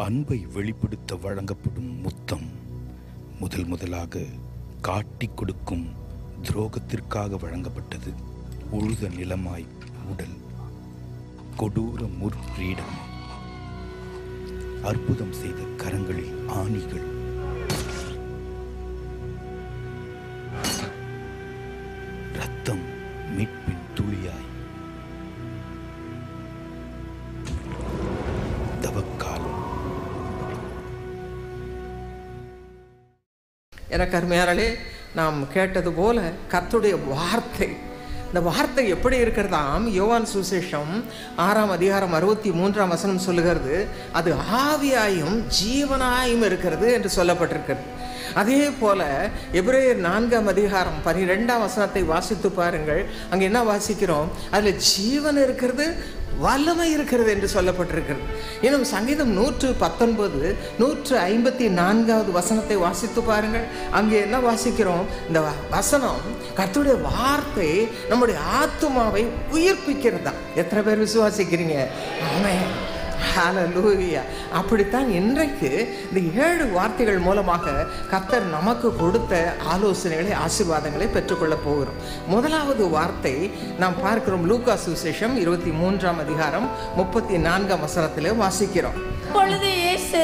அன்பை வெளிப்படுத்த வழங்கப்படும் முத்தம் முதல் முதலாக காட்டிக் கொடுக்கும் துரோகத்திற்காக வழங்கப்பட்டது உழுத நிலமாய் உடல் கொடூர முற்கிரீடம் அற்புதம் செய்த கரங்களில் ஆணிகள் ரத்தம் மீட்பின் துளியாய் தவக்காலம் எனக்கு அருமையாரலே நாம் கேட்டது போல கர்த்தருடைய வார்த்தை இந்த வார்த்தை எப்படி இருக்கிறதாம் யோவான் சுசேஷம் ஆறாம் அதிகாரம் அறுபத்தி மூன்றாம் வசனம் சொல்லுகிறது அது ஆவியாயும் ஜீவனாயும் இருக்கிறது என்று சொல்லப்பட்டிருக்கிறது அதே போல எபிரேயர் நான்காம் அதிகாரம் பனிரெண்டாம் வசனத்தை வாசித்து பாருங்கள் அங்கே என்ன வாசிக்கிறோம் அதில் ஜீவன் இருக்கிறது வல்லமை இருக்கிறது என்று சொல்லப்பட்டிருக்கிறது இன்னும் சங்கீதம் நூற்று பத்தொன்பது நூற்று ஐம்பத்தி நான்காவது வசனத்தை வாசித்து பாருங்கள் அங்கே என்ன வாசிக்கிறோம் இந்த வ- வசனம் கர்த்தருடைய வார்த்தை நம்முடைய ஆத்துமாவை உயிர்ப்பிக்கிறதா எத்தனை பேர் விசுவாசிக்கிறீங்க ஆமென் ஹalleluya அப்படித்தான் இன்றைக்கு இந்த ஏழு வார்த்தைகள் மூலமாக கர்த்தர் நமக்கு கொடுத்த ஆலோசனைகளை ஆசீர்வாதங்களை பெற்றுக்கொள்ளப் போகிறோம் முதலாவது வார்த்தை நாம் பார்க்கிறோம் லூக்கா சுவிசேஷம் இருபத்தி மூன்றாம் அதிகாரம் முப்பத்தி நான்காம் வசனத்திலே வாசிக்கிறோம் அப்பொழுது இயேசு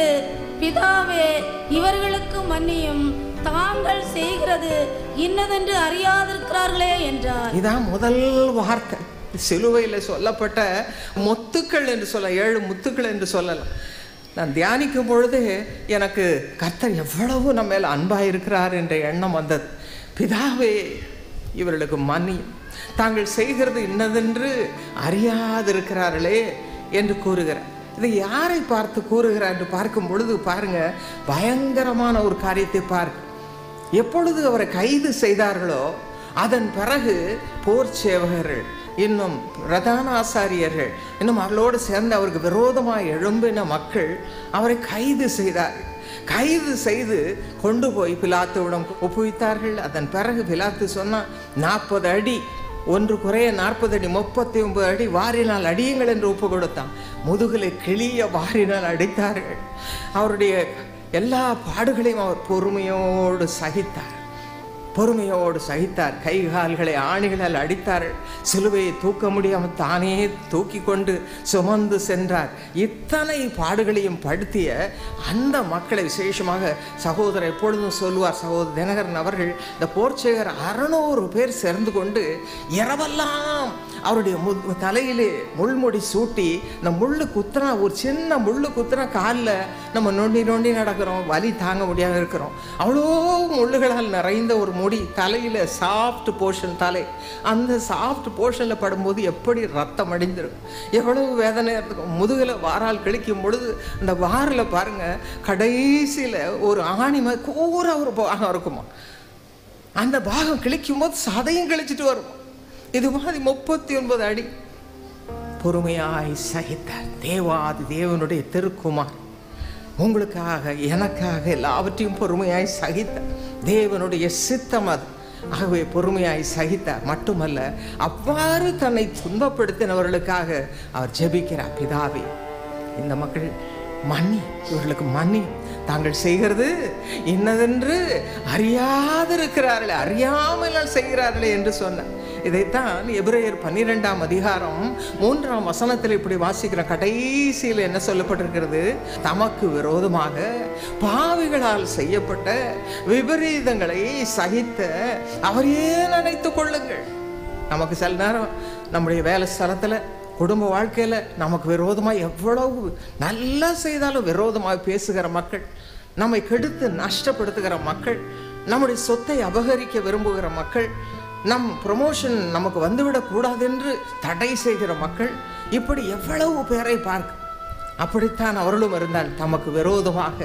பிதாவே இவர்களுக்கு மன்னியும் தாங்கள் செய்கிறது இன்னதென்று அறியாதிருக்கிறார்களே என்றார் இதான் முதல் வார்த்தை சிலுவையில் சொல்லப்பட்ட முத்துக்கள் என்று சொல்ல ஏழு முத்துக்கள் என்று சொல்லலாம் நான் தியானிக்கும் பொழுது எனக்கு கர்த்தர் எவ்வளவு நம்ம மேல் அன்பாக இருக்கிறார் என்ற எண்ணம் வந்தது பிதாவே இவர்களுக்கு மன்னியும் தாங்கள் செய்கிறது இன்னதென்று அறியாதிருக்கிறார்களே என்று கூறுகிறார் இதை யாரை பார்த்து கூறுகிறார் என்று பார்க்கும் பொழுது பாருங்க பயங்கரமான ஒரு காரியத்தை பார்க்க எப்பொழுது அவரை கைது செய்தார்களோ அதன் பிறகு போர் சேவகர்கள் இன்னும் பிரதான ஆசாரியர்கள் இன்னும் அவர்களோடு சேர்ந்து அவருக்கு விரோதமாக எழும்பின மக்கள் அவரை கைது செய்தார்கள் கைது செய்து கொண்டு போய் பிலாத்துவிடம் ஒப்புவித்தார்கள் அதன் பிறகு பிலாத்து சொன்னான் நாற்பது அடி ஒன்று குறைய நாற்பது அடி முப்பத்தி ஒன்பது அடி வாரினால் அடியுங்கள் என்று ஒப்பு கொடுத்தான் முதுகிலே கிளிய வாரினால் அடித்தார்கள் அவருடைய எல்லா பாடுகளையும் அவர் பொறுமையோடு சகித்தார் பொறுமையோடு சகித்தார் கை கால்களை ஆணிகளால் அடித்தார்கள் சிலுவையை தூக்க முடியாமல் தானே தூக்கி கொண்டு சுமந்து சென்றார் இத்தனை பாடுகளையும் படுத்திய அந்த மக்களை விசேஷமாக சகோதரர் எப்பொழுதும் சொல்லுவார் சகோதரர் தினகரன் அவர்கள் இந்த போர்ச்சேகர் அறநூறு பேர் சேர்ந்து கொண்டு இரவெல்லாம் அவருடைய மு தலையிலே முள்முடி சூட்டி இந்த முள்ளு குத்துனா ஒரு சின்ன முள்ளு குத்துனா காலில் நம்ம நொண்டி நொண்டி நடக்கிறோம் வலி தாங்க முடியாம இருக்கிறோம் அவ்வளோ முள்ளுகளால் நிறைந்த ஒரு முடி தலையில் சாஃப்ட் போர்ஷன் தலை அந்த சாஃப்ட் போர்ஷனில் படும்போது எப்படி ரத்தம் அடிந்திருக்கும் எவ்வளவு வேதனையாக இருக்கும் முதுகில் வாரால் கிழிக்கும் பொழுது அந்த வாரில் பாருங்க கடைசியில் ஒரு ஆணி மாதிரி கூற ஒரு பாகம் இருக்குமா அந்த பாகம் கிழிக்கும் போது சதையும் கிழிச்சிட்டு வரும் இது மாதிரி முப்பத்தி ஒன்பது அடி பொறுமையாய் சகித்தார் தேவாதி தேவனுடைய திருக்குமார் உங்களுக்காக எனக்காக எல்லாவற்றையும் பொறுமையாய் சகித்தார் தேவனுடைய சித்தம் அது ஆகவே பொறுமையாய் சகித்தார் மட்டுமல்ல அவ்வாறு தன்னை துன்பப்படுத்தினவர்களுக்காக அவர் ஜெபிக்கிறார் பிதாவே இந்த மக்கள் மன்னி இவர்களுக்கு மன்னி தாங்கள் செய்கிறது இன்னதென்று அறியாதிருக்கிறார்களே அறியாமல் செய்கிறார்களே என்று சொன்னார் இதைத்தான் எபிரேயர் பன்னிரெண்டாம் அதிகாரம் மூன்றாம் வசனத்தில் இப்படி வாசிக்கிற கடைசியில் என்ன சொல்லப்பட்டிருக்கிறது தமக்கு விரோதமாக பாவிகளால் செய்யப்பட்ட விபரீதங்களை சகித்த அவரையே நினைத்துக் கொள்ளுங்கள் நமக்கு சில நேரம் நம்முடைய வேலை ஸ்தலத்தில் குடும்ப வாழ்க்கையில் நமக்கு விரோதமாக எவ்வளவு நல்லா செய்தாலும் விரோதமாக பேசுகிற மக்கள் நம்மை கெடுத்து நஷ்டப்படுத்துகிற மக்கள் நம்முடைய சொத்தை அபகரிக்க விரும்புகிற மக்கள் நம் ப்ரொமோஷன் நமக்கு வந்துவிடக் கூடாதென்று தடை செய்கிற மக்கள் இப்படி எவ்வளவு பேரை பார்க்க அப்படித்தான் அவர்களும் இருந்தால் தமக்கு விரோதமாக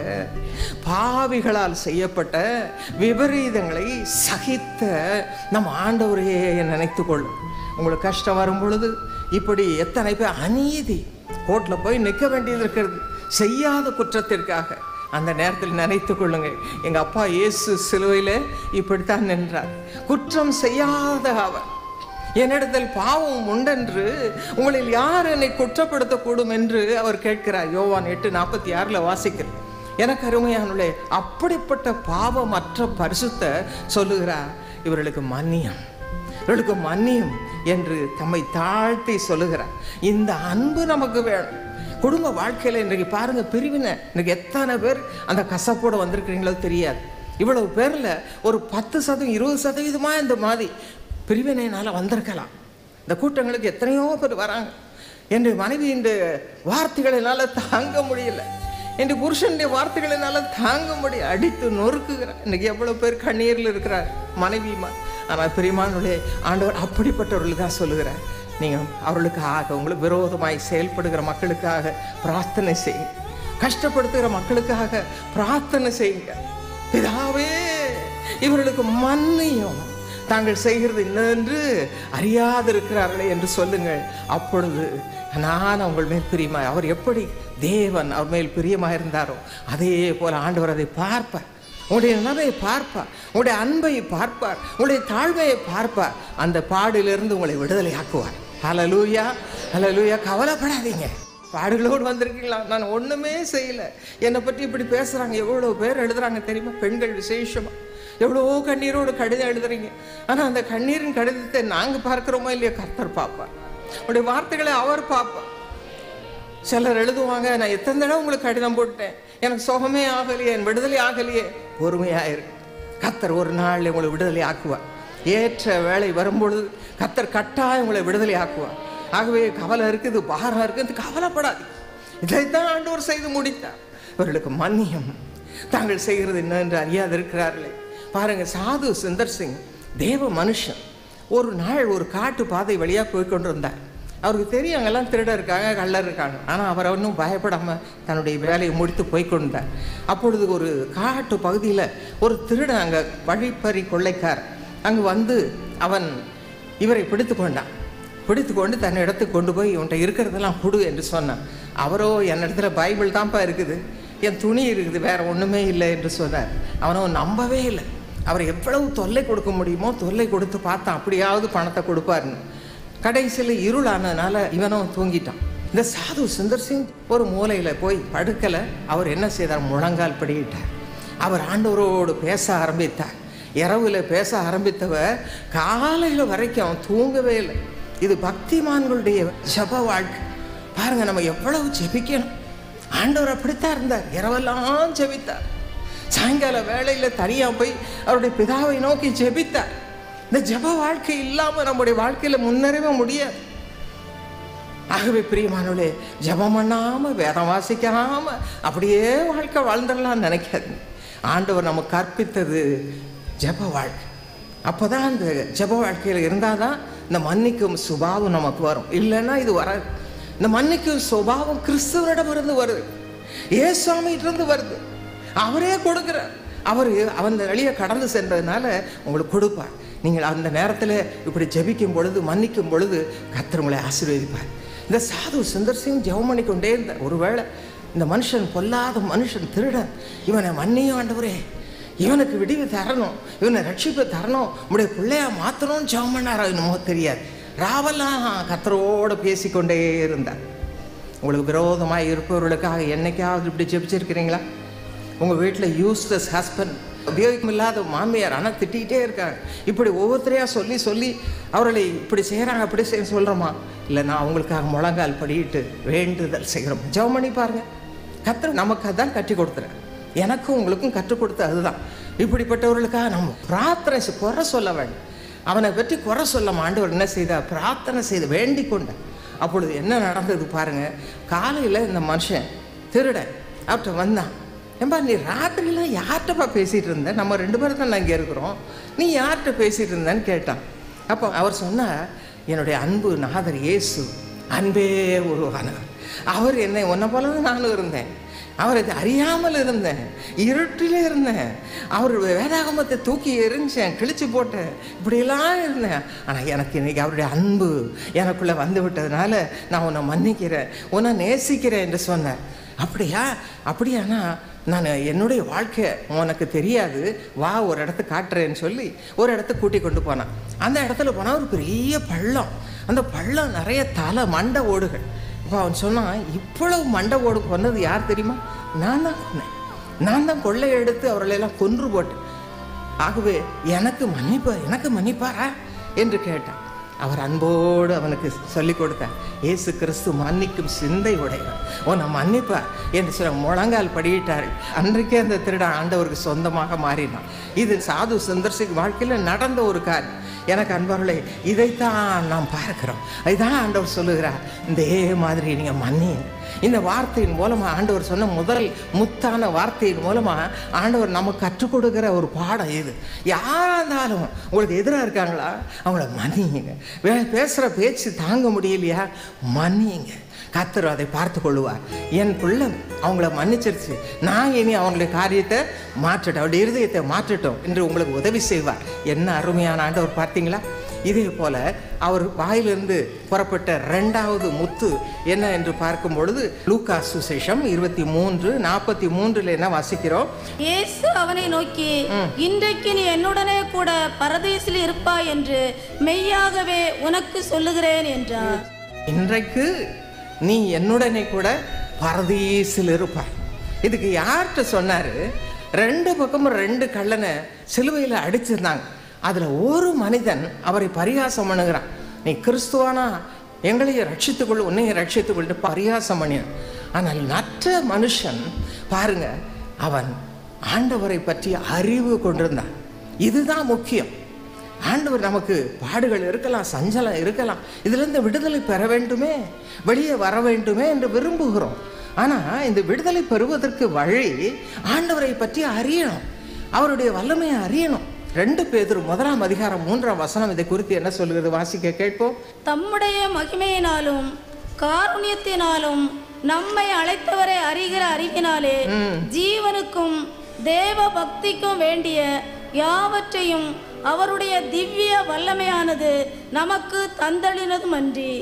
பாவிகளால் செய்யப்பட்ட விபரீதங்களை சகித்த நம் ஆண்டவரையே நினைத்து கொள்ளும் உங்களுக்கு கஷ்டம் வரும் பொழுது இப்படி எத்தனை பேர் அநீதி கோர்ட்டில் போய் நிற்க வேண்டியது இருக்கிறது செய்யாத குற்றத்திற்காக அந்த நேரத்தில் நினைத்து கொள்ளுங்கள் எங்கள் அப்பா இயேசு சிலுவையில் இப்படித்தான் நின்றார் குற்றம் செய்யாத அவர் என்னிடத்தில் பாவம் உண்டென்று உங்களில் யார் என்னை குற்றப்படுத்தக்கூடும் என்று அவர் கேட்கிறார் யோவான் எட்டு நாற்பத்தி ஆறில் வாசிக்கிறேன் எனக்கு அருமையானுள்ளே அப்படிப்பட்ட பாவமற்ற பரிசுத்த சொல்லுகிறார் இவர்களுக்கு மன்னியம் இவர்களுக்கு மன்னியும் என்று தம்மை தாழ்த்தி சொல்லுகிறார் இந்த அன்பு நமக்கு வேணும் குடும்ப வாழ்க்கையில் இன்றைக்கு பாருங்க பிரிவினை இன்னைக்கு எத்தனை பேர் அந்த கசப்போட வந்திருக்கிறீங்களோ தெரியாது இவ்வளவு பேரில் ஒரு பத்து சதவீதம் இருபது சதவீதமாக இந்த மாதிரி பிரிவினையினால் வந்திருக்கலாம் இந்த கூட்டங்களுக்கு எத்தனையோ பேர் வராங்க என்று மனைவி இந்த வார்த்தைகளினால தாங்க முடியல என்று புருஷனுடைய வார்த்தைகளினால தாங்க முடிய அடித்து நொறுக்குகிறார் இன்னைக்கு எவ்வளோ பேர் கண்ணீரில் இருக்கிறார் மனைவிமா ஆனால் பெரியமானுடைய ஆண்டவர் அப்படிப்பட்டவர்களுக்கு தான் சொல்லுகிறார் நீங்கள் அவர்களுக்காக உங்களுக்கு விரோதமாய் செயல்படுகிற மக்களுக்காக பிரார்த்தனை செய்யுங்க கஷ்டப்படுத்துகிற மக்களுக்காக பிரார்த்தனை செய்யுங்க பிதாவே இவர்களுக்கு மன்னியும் தாங்கள் செய்கிறது என்னென்று அறியாதிருக்கிறார்களே என்று சொல்லுங்கள் அப்பொழுது நான் உங்கள் மேல் பிரியமா அவர் எப்படி தேவன் அவர் மேல் பிரியமாக இருந்தாரோ அதே போல ஆண்டவர் அதை பார்ப்பார் உங்களுடைய நிலைமையை பார்ப்பார் உங்களுடைய அன்பை பார்ப்பார் உங்களுடைய தாழ்மையை பார்ப்பார் அந்த பாடிலிருந்து உங்களை விடுதலை ஆக்குவார் ஹலலூயா ஹலலூயா கவலைப்படாதீங்க பாடுகளோடு வந்திருக்கீங்களா நான் ஒன்றுமே செய்யலை என்னை பற்றி இப்படி பேசுகிறாங்க எவ்வளோ பேர் எழுதுறாங்க தெரியுமா பெண்கள் விசேஷமாக எவ்வளோ கண்ணீரோடு கடிதம் எழுதுறீங்க ஆனால் அந்த கண்ணீரின் கடிதத்தை நாங்கள் பார்க்குறோமோ இல்லையோ கர்த்தர் பார்ப்பார் உங்களுடைய வார்த்தைகளை அவர் பார்ப்பார் சிலர் எழுதுவாங்க நான் எத்தனை தடவை உங்களுக்கு கடிதம் போட்டேன் எனக்கு சுகமே ஆகலையே என் விடுதலை ஆகலையே பொறுமையாயிரு கத்தர் ஒரு நாள் உங்களை விடுதலை ஆக்குவார் ஏற்ற வேலை வரும்பொழுது கத்தர் கட்டாயம் உங்களை விடுதலை ஆக்குவார் ஆகவே கவலை இருக்குது பாரம் இருக்குது கவலைப்படாது இதைத்தான் ஆண்டவர் செய்து முடித்தார் இவர்களுக்கு மன்னியம் தாங்கள் செய்கிறது என்ன என்று அறியாது இருக்கிறார்களே பாருங்க சாது சுந்தர் சிங் தேவ மனுஷன் ஒரு நாள் ஒரு காட்டு பாதை வழியாக போய் கொண்டிருந்தார் அவருக்கு தெரியும் அங்கெல்லாம் திருட இருக்காங்க கள்ளர் இருக்காங்க ஆனால் அவர் ஒன்றும் பயப்படாமல் தன்னுடைய வேலையை முடித்து போய் கொண்டார் அப்பொழுது ஒரு காட்டு பகுதியில் ஒரு திருடன் அங்கே வழிப்பறி கொள்ளைக்கார் அங்கே வந்து அவன் இவரை பிடித்து கொண்டான் பிடித்து கொண்டு தன் இடத்துக்கு கொண்டு போய் உன்ட்ட இருக்கிறதெல்லாம் கொடு என்று சொன்னான் அவரோ என் இடத்துல பைபிள் தான்ப்பா இருக்குது என் துணி இருக்குது வேற ஒன்றுமே இல்லை என்று சொன்னார் அவனோ நம்பவே இல்லை அவர் எவ்வளவு தொல்லை கொடுக்க முடியுமோ தொல்லை கொடுத்து பார்த்தான் அப்படியாவது பணத்தை கொடுப்பாருன்னு கடைசியில் இருளானதுனால இவனும் தூங்கிட்டான் இந்த சாது சுந்தர் சிங் ஒரு மூலையில் போய் படுக்கலை அவர் என்ன செய்தார் முழங்கால் படியிட்டார் அவர் ஆண்டவரோடு பேச ஆரம்பித்தார் இரவுல பேச ஆரம்பித்தவர் காலையில் வரைக்கும் அவன் தூங்கவே இல்லை இது பக்திமான்களுடைய ஜப வாழ்க்கை பாருங்க நம்ம எவ்வளவு ஜெபிக்கணும் ஆண்டவர் அப்படித்தான் இருந்தார் இரவெல்லாம் ஜெபித்தார் சாயங்கால வேளையில் தனியாக போய் அவருடைய பிதாவை நோக்கி ஜெபித்தார் இந்த ஜப வாழ்க்கை இல்லாமல் நம்முடைய வாழ்க்கையில் முன்னேறவே முடியாது ஆகவே பிரியமானவளே ஜபம் பண்ணாமல் வேதம் வாசிக்காம அப்படியே வாழ்க்கை வாழ்ந்துடலாம்னு நினைக்காது ஆண்டவர் நமக்கு கற்பித்தது ஜப வாழ்க்கை அப்போ தான் அந்த ஜப வாழ்க்கையில் இருந்தால் தான் இந்த மன்னிக்கும் சுபாவம் நமக்கு வரும் இல்லைன்னா இது வராது இந்த மன்னிக்கும் சுபாவம் கிறிஸ்துவனிடமிருந்து வருது ஏசாமியிட்டிருந்து வருது அவரே கொடுக்குறார் அவர் அந்த வழியை கடந்து சென்றதுனால உங்களுக்கு கொடுப்பார் நீங்கள் அந்த நேரத்தில் இப்படி ஜெபிக்கும் பொழுது மன்னிக்கும் பொழுது கர்த்தர் உங்களை ஆசீர்வதிப்பார் இந்த சாது சுந்தர் சிங் ஜெபம் பண்ணி கொண்டே இருந்தார் ஒருவேளை இந்த மனுஷன் பொல்லாத மனுஷன் திருடன் இவனை மன்னியும் ஆண்டவரே இவனுக்கு விடிவு தரணும் இவனை ரட்சிப்பு தரணும் உடைய பிள்ளையா மாற்றணும்னு ஜெபம் பண்ணாரோ என்னமோ தெரியாது ராவெல்லாம் கத்தரோடு பேசிக்கொண்டே இருந்தார் உங்களுக்கு விரோதமாக இருப்பவர்களுக்காக என்னைக்காவது இப்படி ஜெபிச்சிருக்கிறீங்களா உங்கள் வீட்டில் யூஸ்லெஸ் ஹஸ்பண்ட் உபயோகம் இல்லாத மாமியார் ஆனால் திட்டிகிட்டே இருக்காங்க இப்படி ஒவ்வொருத்தரையாக சொல்லி சொல்லி அவர்களை இப்படி செய்கிறாங்க அப்படி செய்ய சொல்கிறோமா இல்லை நான் அவங்களுக்காக முழங்கால் படிட்டு வேண்டுதல் செய்கிறோம் ஜெபம் பண்ணி பாருங்க கத்தர் நமக்கு அதான் கட்டி கொடுத்துறேன் எனக்கும் உங்களுக்கும் கற்றுக் கொடுத்த அதுதான் இப்படிப்பட்டவர்களுக்காக நம்ம பிரார்த்தனை செய்- குறை சொல்ல வேண்டும் அவனை பற்றி குறை சொல்ல ஆண்டவர் என்ன செய்தார் பிரார்த்தனை செய்து வேண்டிக் கொண்டார் அப்பொழுது என்ன நடந்தது பாருங்க காலையில் இந்த மனுஷன் திருடன் அவர்கிட்ட வந்தான் ஏம்பா நீ ராத்திரிலாம் யார்கிட்டப்பா பேசிகிட்டு இருந்த நம்ம ரெண்டு பேரும் தான் இங்கே இருக்கிறோம் நீ யார்கிட்ட பேசிகிட்டு இருந்தேன்னு கேட்டான் அப்போ அவர் சொன்னார் என்னுடைய அன்பு நாதர் இயேசு அன்பே உருவானவர் அவர் என்னை உன்னை போல தான் நானும் இருந்தேன் அவரை அறியாமல் இருந்தேன் இருட்டில் இருந்தேன் அவர் வேதாகமத்தை தூக்கி எரிஞ்சேன் கிழிச்சு போட்டேன் இப்படியெல்லாம் இருந்தேன் ஆனால் எனக்கு இன்னைக்கு அவருடைய அன்பு எனக்குள்ளே வந்து விட்டதுனால நான் உன்னை மன்னிக்கிறேன் உன்னை நேசிக்கிறேன் என்று சொன்னேன் அப்படியா அப்படியானா நான் என்னுடைய வாழ்க்கை உனக்கு தெரியாது வா ஒரு இடத்த காட்டுறேன்னு சொல்லி ஒரு இடத்த கூட்டி கொண்டு போனான் அந்த இடத்துல போனால் ஒரு பெரிய பள்ளம் அந்த பள்ளம் நிறைய தலை மண்டை ஓடுகள் இப்போ அவன் சொன்னான் இவ்வளவு மண்டை ஓடு கொன்னது யார் தெரியுமா நான் தான் கொன்னேன் நான் தான் கொள்ளை எடுத்து அவர்களெல்லாம் கொன்று போட்டேன் ஆகவே எனக்கு மன்னிப்பார் எனக்கு மன்னிப்பாரா என்று கேட்டான் அவர் அன்போடு அவனுக்கு சொல்லிக் கொடுத்தார் இயேசு கிறிஸ்து மன்னிக்கும் சிந்தை உடையவர் உன்னை மன்னிப்பார் என்று சொல்ல முழங்கால் படியிட்டார்கள் அன்றைக்கே அந்த திருடன் ஆண்டவருக்கு சொந்தமாக மாறினான் இது சாது சுந்தர்சிக் வாழ்க்கையில் நடந்த ஒரு காரியம் எனக்கு அன்பர்களே இதைத்தான் நாம் பார்க்கிறோம் இதான் ஆண்டவர் சொல்லுகிறார் இதே மாதிரி நீங்கள் மன்னியுங்க இந்த வார்த்தையின் மூலமாக ஆண்டவர் சொன்ன முதல் முத்தான வார்த்தையின் மூலமாக ஆண்டவர் நமக்கு கற்றுக் கொடுக்கிற ஒரு பாடம் இது யாராக இருந்தாலும் உங்களுக்கு எதிராக இருக்காங்களா அவங்கள மன்னிங்க வே பேசுகிற பேச்சு தாங்க முடியலையா மன்னிங்க கத்தர் அதை பார்த்து கொள்ளுவார் என் பிள்ளை அவங்கள மன்னிச்சிருச்சு நான் இனி அவங்களுடைய காரியத்தை மாற்றட்டும் அவருடைய இருதயத்தை மாற்றட்டும் என்று உங்களுக்கு உதவி செய்வார் என்ன அருமையான ஆண்டவர் பார்த்தீங்களா இதே போல அவர் வாயிலிருந்து புறப்பட்ட ரெண்டாவது முத்து என்ன என்று பார்க்கும் பொழுது லூக்கா சுசேஷம் இருபத்தி மூன்று நாற்பத்தி மூன்றுல என்ன வாசிக்கிறோம் இயேசு அவனை நோக்கி இன்றைக்கு நீ என்னுடனே கூட பரதேசில் இருப்பாய் என்று மெய்யாகவே உனக்கு சொல்லுகிறேன் என்றார் இன்றைக்கு நீ என்னுடனே கூட பரதீசில் இருப்பாய் இதுக்கு யார்கிட்ட சொன்னாரு ரெண்டு பக்கமும் ரெண்டு கள்ளனை சிலுவையில் அடிச்சிருந்தாங்க அதுல ஒரு மனிதன் அவரை பரிகாசம் பண்ணுகிறான் நீ கிறிஸ்துவானா எங்களையும் ரட்சித்துக்கொள் உன்னையும் ரட்சித்துக்கொள்ட்டு பரிகாசம் பண்ணினான் ஆனால் மற்ற மனுஷன் பாருங்க அவன் ஆண்டவரை பற்றி அறிவு கொண்டிருந்தான் இதுதான் முக்கியம் ஆண்டவர் நமக்கு பாடுகள் இருக்கலாம் சஞ்சலம் இருக்கலாம் இதிலிருந்து விடுதலை பெற வேண்டுமே வெளியே வர வேண்டுமே என்று விரும்புகிறோம் ஆனால் இந்த விடுதலை பெறுவதற்கு வழி ஆண்டவரை பற்றி அறியணும் அவருடைய வல்லமையை அறியணும் ரெண்டு பேர் முதலாம் அதிகாரம் மூன்றாம் வசனம் இதை குறித்து என்ன சொல்கிறது வாசிக்க கேட்போம் தம்முடைய மகிமையினாலும் காருண்யத்தினாலும் நம்மை அழைத்தவரை அறிகிற அறிவினாலே ஜீவனுக்கும் தேவ பக்திக்கும் வேண்டிய யாவற்றையும் அவருடைய திவ்ய வல்லமையானது நமக்கு தந்தளினதும் அன்றி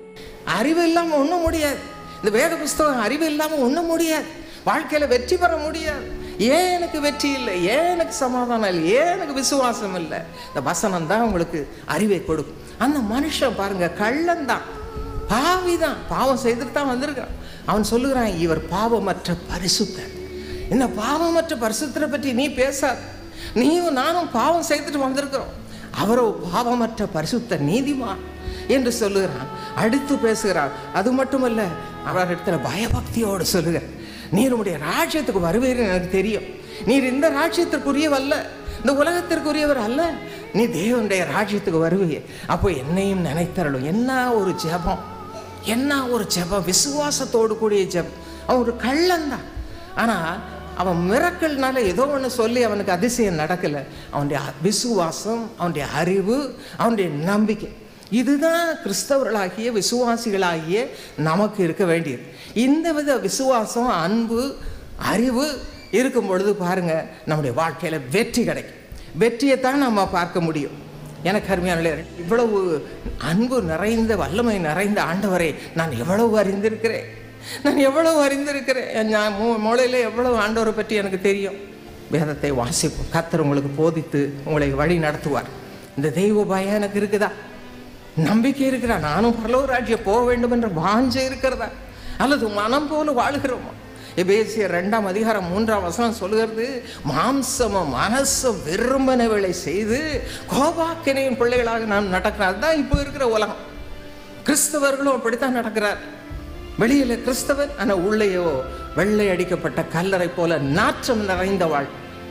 அறிவு இல்லாமல் ஒன்றும் முடியாது இந்த வேத புஸ்தகம் அறிவு இல்லாமல் ஒன்றும் முடியாது வாழ்க்கையில் வெற்றி பெற முடியாது ஏன் எனக்கு வெற்றி இல்லை ஏன் எனக்கு சமாதானம் இல்லை ஏன் எனக்கு விசுவாசம் இல்லை இந்த வசனம் தான் உங்களுக்கு அறிவை கொடுக்கும் அந்த மனுஷன் பாருங்க கள்ளன் தான் பாவி தான் பாவம் செய்துட்டு தான் வந்திருக்கான் அவன் சொல்லுகிறான் இவர் பாவமற்ற பரிசுத்தர் இந்த பாவமற்ற பரிசுத்தரை பற்றி நீ பேசாத நீயும் நானும் பாவம் செய்துட்டு வந்திருக்கிறோம் அவரோ பாவமற்ற பரிசுத்த நீதிமான் என்று சொல்லுகிறான் அடுத்து பேசுகிறான் அது மட்டுமல்ல அவர் இடத்துல பயபக்தியோடு சொல்லுகிறார் நீர் உடைய ராஜ்யத்துக்கு வருவீர்கள் எனக்கு தெரியும் நீர் இந்த ராஜ்யத்திற்குரியவல்ல இந்த உலகத்திற்குரியவர் அல்ல நீ தேவனுடைய ராஜ்யத்துக்கு வருவீங்க அப்போ என்னையும் நினைத்தரலும் என்ன ஒரு ஜெபம் என்ன ஒரு ஜெபம் விசுவாசத்தோடு கூடிய ஜெபம் அவன் ஒரு கள்ளந்தான் ஆனால் அவன் மிரக்கல்னால ஏதோ ஒன்று சொல்லி அவனுக்கு அதிசயம் நடக்கலை அவனுடைய விசுவாசம் அவனுடைய அறிவு அவனுடைய நம்பிக்கை இதுதான் கிறிஸ்தவர்களாகிய விசுவாசிகளாகிய நமக்கு இருக்க வேண்டியது இந்த வித விசுவாசம் அன்பு அறிவு இருக்கும் பொழுது பாருங்க நம்முடைய வாழ்க்கையில் வெற்றி கிடைக்கும் வெற்றியை தான் நம்ம பார்க்க முடியும் எனக்கு அருமையான இவ்வளவு அன்பு நிறைந்த வல்லமை நிறைந்த ஆண்டவரை நான் எவ்வளவு அறிந்திருக்கிறேன் நான் எவ்வளவு அறிந்திருக்கிறேன் நான் மூ மூளையில் எவ்வளவு ஆண்டவரை பற்றி எனக்கு தெரியும் வேதத்தை வாசிப்போம் கத்தர் உங்களுக்கு போதித்து உங்களை வழி நடத்துவார் இந்த தெய்வ பயம் எனக்கு இருக்குதா நம்பிக்கை இருக்கிறா நானும் பரலோக ராஜ்யம் போக வேண்டும் என்ற வாஞ்சை இருக்கிறதா அல்லது மனம் போல வாழ்கிறோமா எபேசிய ரெண்டாம் அதிகாரம் மூன்றாம் வசனம் சொல்லுகிறது மாம்சமும் மனசும் விரும்பினவளை செய்து கோபாக்கினையின் பிள்ளைகளாக நாம் நடக்கிறோம் அதுதான் இப்போ இருக்கிற உலகம் கிறிஸ்தவர்களும் அப்படித்தான் நடக்கிறார் வெளியில கிறிஸ்தவர் ஆனால் உள்ளேயோ வெள்ளை அடிக்கப்பட்ட கல்லறை போல நாற்றம் நிறைந்த வாழ்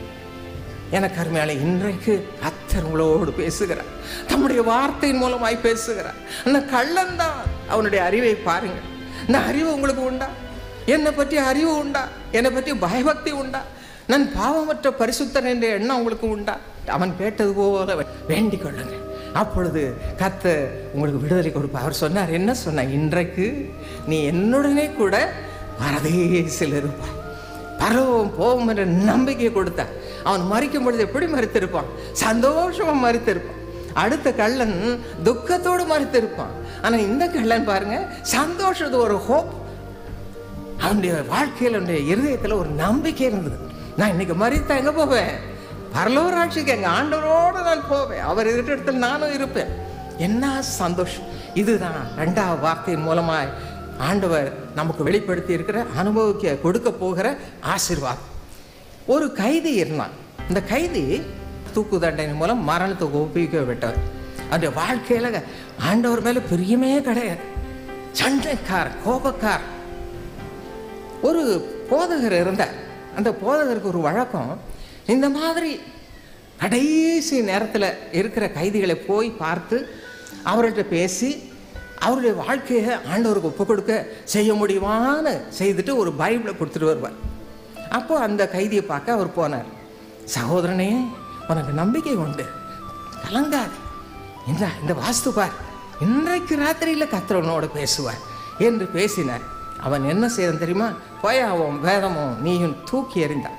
எனக்கு அருமையால இன்றைக்கு கத்தர் உங்களோடு பேசுகிறார் தம்முடைய வார்த்தையின் மூலமாய் பேசுகிறார் அந்த கள்ளந்தான் அவனுடைய அறிவை பாருங்க இந்த அறிவு உங்களுக்கு உண்டா என்னை பற்றி அறிவு உண்டா என்னை பற்றி பயபக்தி உண்டா நான் பாவமற்ற பரிசுத்தன் என்ற எண்ணம் உங்களுக்கு உண்டா அவன் கேட்டது போல வேண்டிக் கொள்ளுங்க அப்பொழுது கத்த உங்களுக்கு விடுதலை கொடுப்பா அவர் சொன்னார் என்ன சொன்னார் இன்றைக்கு நீ என்னுடனே கூட பரதேசில் இருப்பாய் பரவும் போவோம் என்ற நம்பிக்கை கொடுத்தான் அவன் மறிக்கும் பொழுது எப்படி மறித்திருப்பான் சந்தோஷமா மறித்திருப்பான் அடுத்த கள்ளன் துக்கத்தோடு மறித்திருப்பான் ஆனா இந்த கள்ளன் பாருங்க சந்தோஷத்து ஒரு ஹோப் அவனுடைய வாழ்க்கையில் அவனுடைய இருதயத்தில் ஒரு நம்பிக்கை இருந்தது நான் இன்னைக்கு மறித்தா எங்கே போவேன் பரலோராட்சிக்கு எங்கள் ஆண்டவரோடு நான் போவேன் அவர் இருக்கிற இடத்துல நானும் இருப்பேன் என்ன சந்தோஷம் இதுதான் ரெண்டாவது வார்த்தையின் மூலமாய் ஆண்டவர் நமக்கு வெளிப்படுத்தி இருக்கிற அனுபவிக்க கொடுக்க போகிற ஆசீர்வாதம் ஒரு கைதி இருந்தான் இந்த கைதி தூக்கு தண்டனை மூலம் மரணத்துக்கு ஒப்புவிக்கப்பட்டவர் அந்த வாழ்க்கையில் ஆண்டவர் மேலே பிரியமே கிடையாது சண்டைக்கார் கோபக்கார் ஒரு போதகர் இருந்தார் அந்த போதகருக்கு ஒரு வழக்கம் இந்த மாதிரி கடைசி நேரத்தில் இருக்கிற கைதிகளை போய் பார்த்து அவர்கிட்ட பேசி அவருடைய வாழ்க்கையை ஆண்டவருக்கு ஒப்பு கொடுக்க செய்ய முடியுமான்னு செய்துட்டு ஒரு பைபிளை கொடுத்துட்டு வருவார் அப்போ அந்த கைதியை பார்க்க அவர் போனார் சகோதரனே உனக்கு நம்பிக்கை உண்டு கலங்காது இந்த இந்த வாஸ்து பார் இன்றைக்கு ராத்திரியில் கத்திரவனோட பேசுவார் என்று பேசினார் அவன் என்ன செய்தான் தெரியுமா போய் அவன் வேதமும் நீயும் தூக்கி எறிந்தான்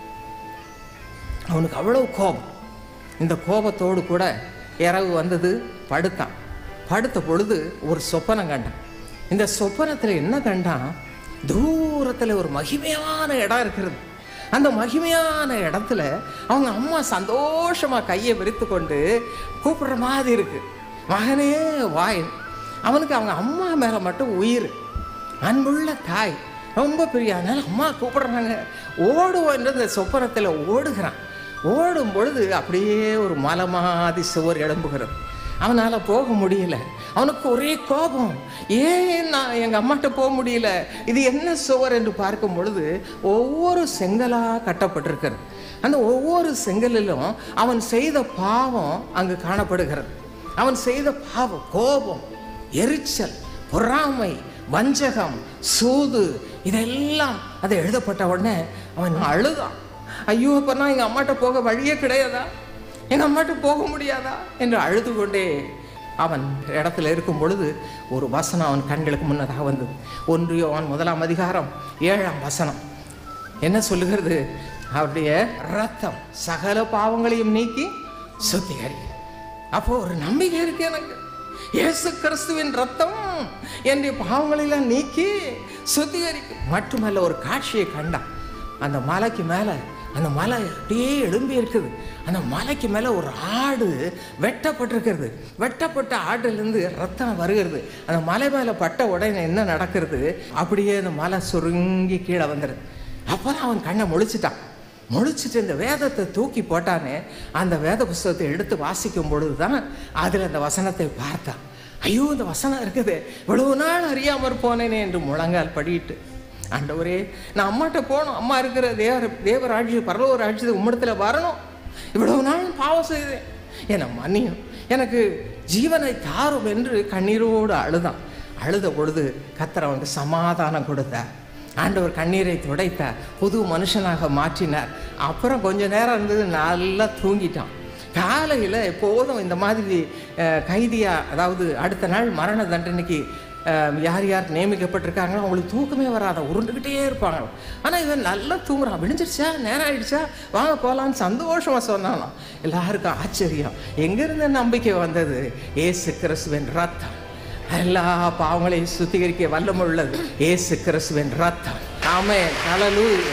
அவனுக்கு அவ்வளவு கோபம் இந்த கோபத்தோடு கூட இரவு வந்தது படுத்தான் படுத்த பொழுது ஒரு சொப்பனம் கண்டான் இந்த சொப்பனத்தில் என்ன கண்டான் தூரத்தில் ஒரு மகிமையான இடம் இருக்கிறது அந்த மகிமையான இடத்துல அவங்க அம்மா சந்தோஷமா கையை விரித்து கொண்டு கூப்பிடுற மாதிரி இருக்கு மகனே வாய் அவனுக்கு அவங்க அம்மா மேலே மட்டும் உயிர் அன்புள்ள தாய் ரொம்ப பெரிய அதனால அம்மா கூப்பிடுறாங்க ஓடுவோம் என்று இந்த சொப்பனத்தில் ஓடுகிறான் ஓடும் பொழுது அப்படியே ஒரு மலை மாதிரி சுவர் எழும்புகிறது அவனால் போக முடியல அவனுக்கு ஒரே கோபம் ஏன் நான் எங்கள் அம்மாட்ட போக முடியல இது என்ன சுவர் என்று பார்க்கும் பொழுது ஒவ்வொரு செங்கலாக கட்டப்பட்டிருக்கிறது அந்த ஒவ்வொரு செங்கலிலும் அவன் செய்த பாவம் அங்கு காணப்படுகிறது அவன் செய்த பாவம் கோபம் எரிச்சல் பொறாமை வஞ்சகம் சூது இதெல்லாம் அது எழுதப்பட்ட உடனே அவன் அழுதான் ஐயோ அப்போ நான் எங்கள் அம்மாட்ட போக வழியே கிடையாதா எங்கள் அம்மாட்ட போக முடியாதா என்று அழுது கொண்டே அவன் இடத்துல இருக்கும் பொழுது ஒரு வசனம் அவன் கண்களுக்கு முன்னதாக வந்தது ஒன்றியோ அவன் முதலாம் அதிகாரம் ஏழாம் வசனம் என்ன சொல்லுகிறது அவருடைய ரத்தம் சகல பாவங்களையும் நீக்கி சுத்திகரி அப்போ ஒரு நம்பிக்கை இருக்கு எனக்கு இயேசு கிறிஸ்துவின் ரத்தம் என்னுடைய பாவங்களெல்லாம் நீக்கி சுத்திகரிக்கும் மட்டுமல்ல ஒரு காட்சியை கண்டான் அந்த மலைக்கு மேலே அந்த மலை அப்படியே எழும்பி இருக்குது அந்த மலைக்கு மேலே ஒரு ஆடு வெட்டப்பட்டிருக்கிறது வெட்டப்பட்ட ஆட்டிலிருந்து ரத்தம் வருகிறது அந்த மலை மேலே பட்ட உடனே என்ன நடக்கிறது அப்படியே அந்த மலை சுருங்கி கீழே வந்துடுது அப்போ அவன் கண்ணை முழிச்சிட்டான் முழிச்சிட்டு இந்த வேதத்தை தூக்கி போட்டானே அந்த வேத புஸ்தகத்தை எடுத்து வாசிக்கும் பொழுது தான் அதில் அந்த வசனத்தை பார்த்தான் ஐயோ இந்த வசனம் இருக்குது இவ்வளவு நாள் அறியாமற் போனேனே என்று முழங்கால் படிட்டு ஆண்டவரே நான் அம்மாட்ட போகணும் அம்மா இருக்கிற தேவ தேவராட்சி பரலோக ராட்சியத்துக்கு உம்மிடத்தில் வரணும் இவ்வளவு நாள் பாவம் செய்தேன் என்னை மன்னியும் எனக்கு ஜீவனை தாரும் என்று கண்ணீரோடு அழுதான் அழுத பொழுது கத்தர் அவனுக்கு சமாதானம் கொடுத்தார் ஆண்டவர் கண்ணீரை துடைத்தார் புது மனுஷனாக மாற்றினார் அப்புறம் கொஞ்ச நேரம் இருந்தது நல்லா தூங்கிட்டான் காலையில் எப்போதும் இந்த மாதிரி அஹ், கைதியா அதாவது அடுத்த நாள் மரண தண்டனைக்கு அஹ், யார் யார் நியமிக்கப்பட்டிருக்காங்களோ அவங்களுக்கு தூக்கமே வராத உருண்டுக்கிட்டே இருப்பாங்க ஆனால் இவன் நல்லா தூங்குறான் விழிஞ்சிருச்சா நேரம் ஆயிடுச்சா வாங்க போகலான்னு சந்தோஷமாக சொன்னானாம் எல்லாருக்கும் ஆச்சரியம் எங்கேருந்து நம்பிக்கை வந்தது ஏசு கிறிஸ்துவின் ரத்தம் எல்லா பாவங்களையும் சுத்திகரிக்க வல்லம் உள்ளது ஏசு கிறிஸ்துவின் ரத்தம் ஆமே ஹalleluya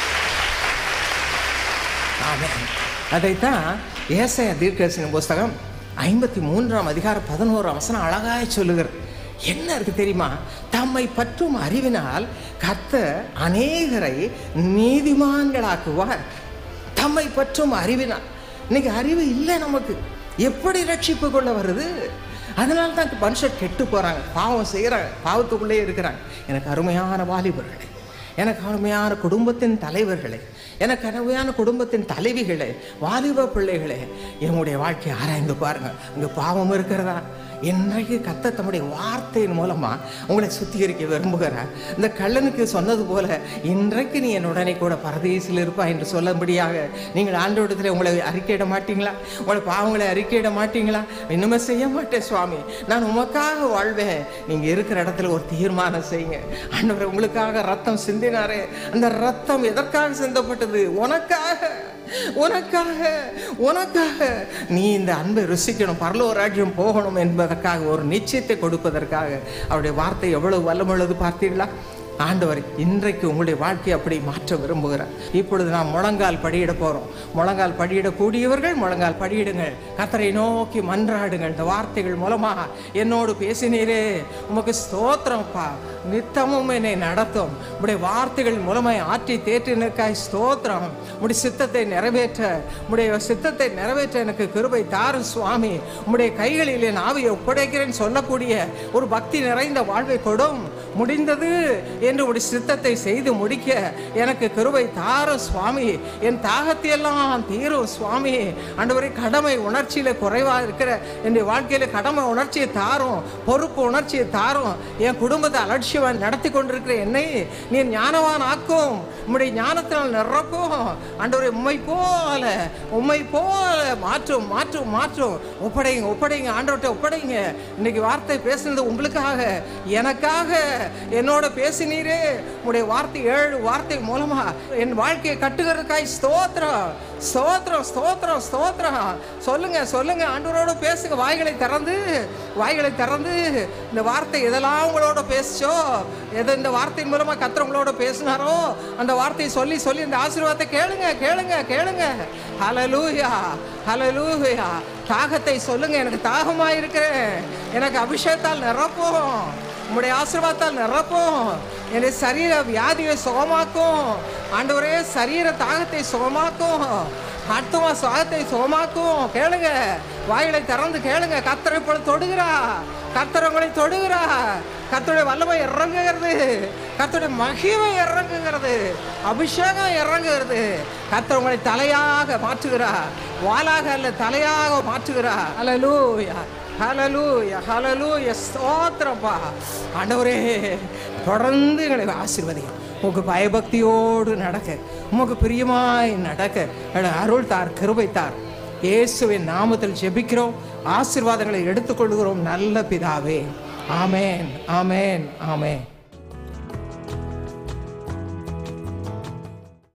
ஆமென் அதைத்தான் ஏசாயா தீர்க்கதரிசன புஸ்தகம் ஐம்பத்தி மூன்றாம் அதிகாரம் பதினோராம் வசனம் அழகாய் சொல்லுகிறது என்ன இருக்கு தெரியுமா தம்மை பற்றும் அறிவினால் கர்த்தர் அநேகரை நீதிமான்களாக்குவார் தம்மை பற்றும் அறிவினால் இன்னைக்கு அறிவு இல்லை நமக்கு எப்படி ரட்சிப்பு கொள்ள வருது அதனால தான் மனுஷர் கெட்டு போறாங்க பாவம் செய்கிறாங்க பாவத்துக்குள்ளே இருக்கிறாங்க எனக்கு அருமையான வாலிபர்களே எனக்கு அருமையான குடும்பத்தின் தலைவர்களே எனக்கு அருமையான குடும்பத்தின் தலைவிகளே வாலிப பிள்ளைகளே என்னுடைய வாழ்க்கையை ஆராய்ந்து பாருங்க இங்க பாவம் இருக்கிறதா இன்றைக்கு கத்த தம்முடைய வார்த்தையின் மூலமா உங்களை சுத்திகரிக்க விரும்புகிறார் இந்த கள்ளனுக்கு சொன்னது போல இன்றைக்கு நீ என்னுடனே கூட பரதேசில் இருப்பா என்று சொல்லும்படியாக நீங்கள் ஆண்டோடத்தில் உங்களை அறிக்கையிட மாட்டீங்களா உங்களை பாவங்களை அறிக்கையிட மாட்டீங்களா இன்னுமே செய்ய மாட்டேன் சுவாமி நான் உமக்காக வாழ்வேன் நீங்க இருக்கிற இடத்துல ஒரு தீர்மானம் செய்யுங்க ஆண்டவர் உங்களுக்காக ரத்தம் சிந்தினாரே அந்த ரத்தம் எதற்காக சிந்தப்பட்டது உனக்காக உனக்காக உனக்காக நீ இந்த அன்பை ருசிக்கணும் பரலோக ராஜ்யம் போகணும் என்பதற்காக ஒரு நிச்சயத்தை கொடுப்பதற்காக அவருடைய வார்த்தை எவ்வளவு வல்லமுள்ளது பார்த்தீர்களா ஆண்டவர் இன்றைக்கு உங்களுடைய வாழ்க்கையை அப்படி மாற்ற விரும்புகிறார் இப்பொழுது நாம் முழங்கால் படியிட போகிறோம் முழங்கால் படியிடக்கூடியவர்கள் முழங்கால் படியிடுங்கள் கத்தரை நோக்கி மன்றாடுங்கள் இந்த வார்த்தைகள் மூலமாக என்னோடு பேசினீரே உமக்கு ஸ்தோத்திரம்ப்பா நித்தமும் என்னை நடத்தும் உடைய வார்த்தைகள் மூலமாய் ஆற்றி தேற்றினருக்காய் ஸ்தோத்திரம் உடைய சித்தத்தை நிறைவேற்ற உடைய சித்தத்தை நிறைவேற்ற எனக்கு கிருபை தாரும் சுவாமி உடைய கைகளில் என் ஆவியை ஒப்படைக்கிறேன் சொல்லக்கூடிய ஒரு பக்தி நிறைந்த வாழ்வை கொடும் முடிந்தது என்று உடைய சித்தத்தை செய்து முடிக்க எனக்கு கிருபை தாரும் சுவாமி என் தாகத்தையெல்லாம் தீரும் சுவாமி ஆண்டவரே கடமை உணர்ச்சியில குறைவா இருக்கிற என்னுடைய வாழ்க்கையில கடமை உணர்ச்சியை தாரும் பொறுப்பு உணர்ச்சியை தாரும் என் குடும்பத்தை அலட்சியம் நடத்தி கொண்டிருக்கிற என்னை நீ ஞானவான் ஆக்கும் உம்முடைய ஞானத்தினால் நிரப்பும் ஆண்டவரே உம்மை போல உம்மை போல மாற்றும் மாற்றும் மாற்றும் ஒப்படைங்க ஒப்படைங்க ஆண்டவர்கிட்ட ஒப்படைங்க இன்னைக்கு வார்த்தை பேசுனது உங்களுக்காக எனக்காக என்னோட பேசினீரே உடைய வார்த்தை ஏழு வார்த்தை மூலமா என் வாழ்க்கையை கட்டுகிறதுக்காய் ஸ்தோத்திரம் ஸ்தோத்திரம் ஸ்தோத்திரம் ஸ்தோத்திரம் சொல்லுங்க சொல்லுங்க ஆண்டவரோட பேசுங்க வாய்களை திறந்து வாய்களை திறந்து இந்த வார்த்தை எதெல்லாம் உங்களோட பேசுச்சோ எது இந்த வார்த்தையின் மூலமா கத்திர உங்களோட பேசினாரோ அந்த வார்த்தையை சொல்லி சொல்லி இந்த ஆசீர்வாதத்தை கேளுங்க கேளுங்க கேளுங்க ஹலலூயா ஹலலூயா தாகத்தை சொல்லுங்க எனக்கு தாகமா இருக்கிறேன் எனக்கு அபிஷேகத்தால் நிரப்பும் உம்முடைய ஆசீர்வாதத்தால் நிரப்பும் என்னுடைய சரீர வியாதியை சுகமாக்கும் ஆண்டவரே சரீர தாகத்தை சுகமாக்கும் ஆத்மா சுகத்தை சுகமாக்கும் கேளுங்க வாயிலை திறந்து கேளுங்க கத்தரை போல தொடுகிறா கத்தர் உங்களை தொடுகிறா கத்தருடைய வல்லமை இறங்குகிறது கத்தருடைய மகிமை இறங்குகிறது அபிஷேகம் இறங்குகிறது கத்தர் உங்களை தலையாக மாற்றுகிறார் வாளாக அல்ல தலையாக மாற்றுகிறார் அல்லூயா ஹலலூயா ஹலலூயா ஸ்தோத்திரப்பா ஆண்டவரே தொடர்ந்து எங்களை ஆசீர்வதியும் உங்க பயபக்தியோடு நடக்க உமக்கு பிரியமாய் நடக்க எங்களை அருள் தார் கிருபை தார் இயேசுவின் நாமத்தில் ஜெபிக்கிறோம் ஆசீர்வாதங்களை எடுத்துக்கொள்கிறோம் நல்ல பிதாவே ஆமேன் ஆமேன் ஆமேன்